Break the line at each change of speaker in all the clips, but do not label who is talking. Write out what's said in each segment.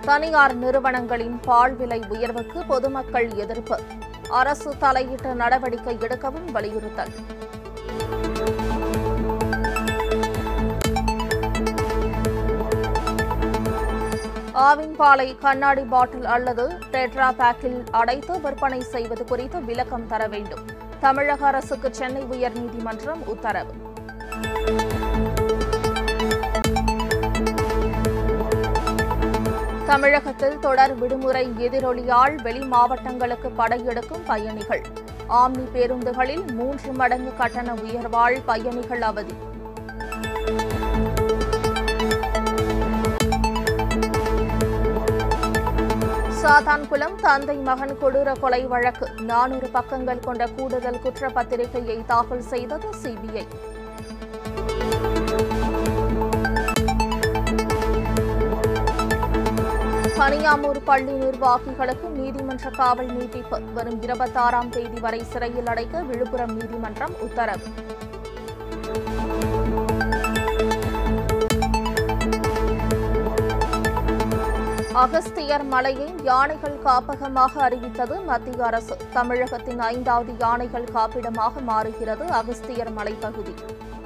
தனியார் நிறுவனங்களின் பால் விலை உயர்வுக்கு பொதுமக்கள் எதிர்ப்பு அரசு தலையிட்ட நடவடிக்கை எடுக்கவும் வலியுறுத்தல் ஆவின் பாலை கண்ணாடி பாட்டில் அல்லது டெட்ரா பேக்கில் அடைத்து விற்பனை செய்வது குறித்து விளக்கம் தர வேண்டும் தமிழக அரசுக்கு சென்னை உயர்நீதிமன்றம் உத்தரவு தமிழகத்தில் தொடர் விடுமுறை எதிரொலியால் வெளி மாவட்டங்களுக்கு படையெடுக்கும் பயணிகள் ஆம்னி பேருந்துகளில் மூன்று மடங்கு கட்டண உயர்வால் பயணிகள் அவதி சாத்தான்குளம் தந்தை மகன் கொடூர கொலை வழக்கு நானூறு பக்கங்கள் கொண்ட கூடுதல் குற்றப்பத்திரிகையை தாக்கல் செய்தது சிபிஐ கனியாமூர் பள்ளி நிர்வாகிகளுக்கு நீதிமன்ற காவல் நீட்டிப்பு வரும் இருபத்தாறாம் தேதி வரை சிறையில் அடைக்க விழுப்புரம் நீதிமன்றம் உத்தரவு அகஸ்தியர் மலையை யானைகள் காப்பகமாக அறிவித்தது மத்திய அரசு தமிழகத்தின் ஐந்தாவது யானைகள் காப்பிடமாக மாறுகிறது அகஸ்தியர் மலைப்பகுதி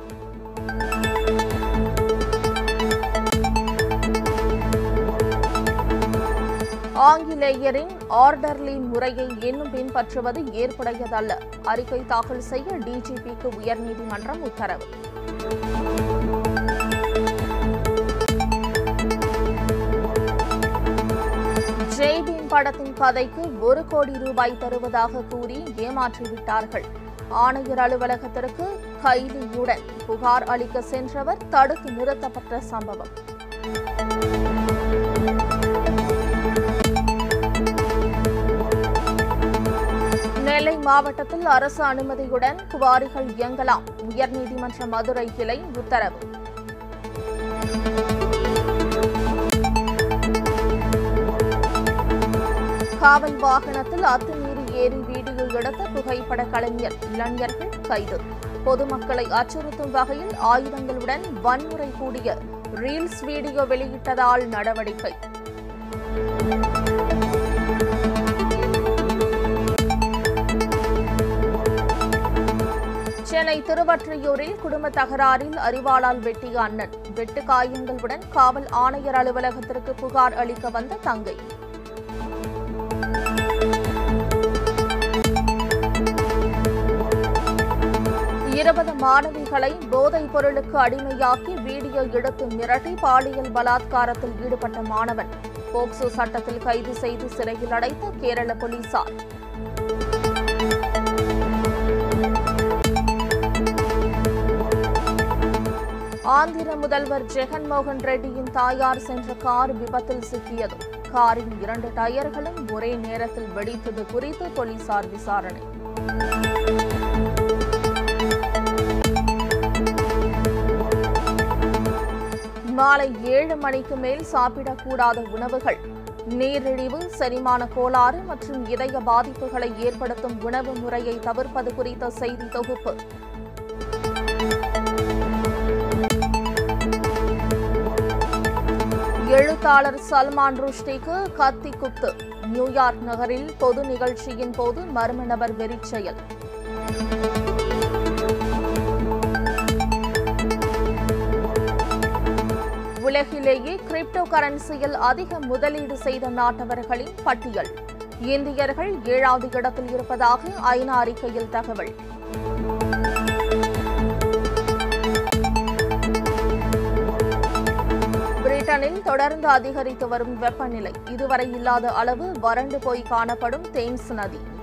ஆங்கிலேயரின் ஆர்டர்லி முறையை இன்னும் பின்பற்றுவது ஏற்புடையதல்ல அறிக்கை தாக்கல் செய்ய டிஜிபிக்கு உயர்நீதிமன்றம் உத்தரவு ஜெய்பீம் படத்தின் கதைக்கு ஒரு கோடி ரூபாய் தருவதாக கூறி ஏமாற்றிவிட்டார்கள் ஆணையர் அலுவலகத்திற்கு கைதியுடன் புகார் அளிக்க சென்றவர் தடுத்து நிறுத்தப்பட்ட சம்பவம் நெல்லை மாவட்டத்தில் அரசு அனுமதியுடன் குவாரிகள் இயங்கலாம் உயர்நீதிமன்ற மதுரை கிளை உத்தரவு காவல் வாகனத்தில் அத்துமீறி ஏறி வீடியோ எடுத்த புகைப்பட கலைஞர் இளைஞர்கள் கைது பொதுமக்களை அச்சுறுத்தும் வகையில் ஆயுதங்களுடன் வன்முறை கூடிய ரீல்ஸ் வீடியோ வெளியிட்டதால் நடவடிக்கை சென்னை திருவொற்றியூரில் குடும்ப தகராறில் அரிவாளால் வெட்டிய அண்ணன் வெட்டு காயங்களுடன் காவல் ஆணையர் அலுவலகத்திற்கு புகார் அளிக்க வந்த தங்கை இருபது மாணவிகளை போதைப் பொருளுக்கு அடிமையாக்கி வீடியோ எடுத்து மிரட்டி பாலியல் பலாத்காரத்தில் ஈடுபட்ட மாணவன் போக்சோ சட்டத்தில் கைது செய்து சிறையில் அடைத்த கேரள போலீசார் ஆந்திர முதல்வர் ஜெகன்மோகன் ரெட்டியின் தாயார் சென்ற கார் விபத்தில் சிக்கியது காரின் இரண்டு டயர்களும் ஒரே நேரத்தில் வெடித்தது குறித்து போலீசார் விசாரணை மாலை ஏழு மணிக்கு மேல் சாப்பிடக்கூடாத உணவுகள் நீரிழிவு செரிமான கோளாறு மற்றும் இதய பாதிப்புகளை ஏற்படுத்தும் உணவு முறையை தவிர்ப்பது குறித்த செய்தி தொகுப்பு எழுத்தாளர் சல்மான் ருஷ்டிக்கு கத்தி குத்து நியூயார்க் நகரில் பொது நிகழ்ச்சியின் போது மர்ம நபர் வெறிச்செயல் உலகிலேயே கிரிப்டோ கரன்சியில் அதிக முதலீடு செய்த நாட்டவர்களின் பட்டியல் இந்தியர்கள் ஏழாவது இடத்தில் இருப்பதாக ஐநா அறிக்கையில் தகவல் பிரிட்டனில் தொடர்ந்து அதிகரித்து வரும் வெப்பநிலை இதுவரை இல்லாத அளவு வறண்டு போய் காணப்படும் தேம்ஸ் நதி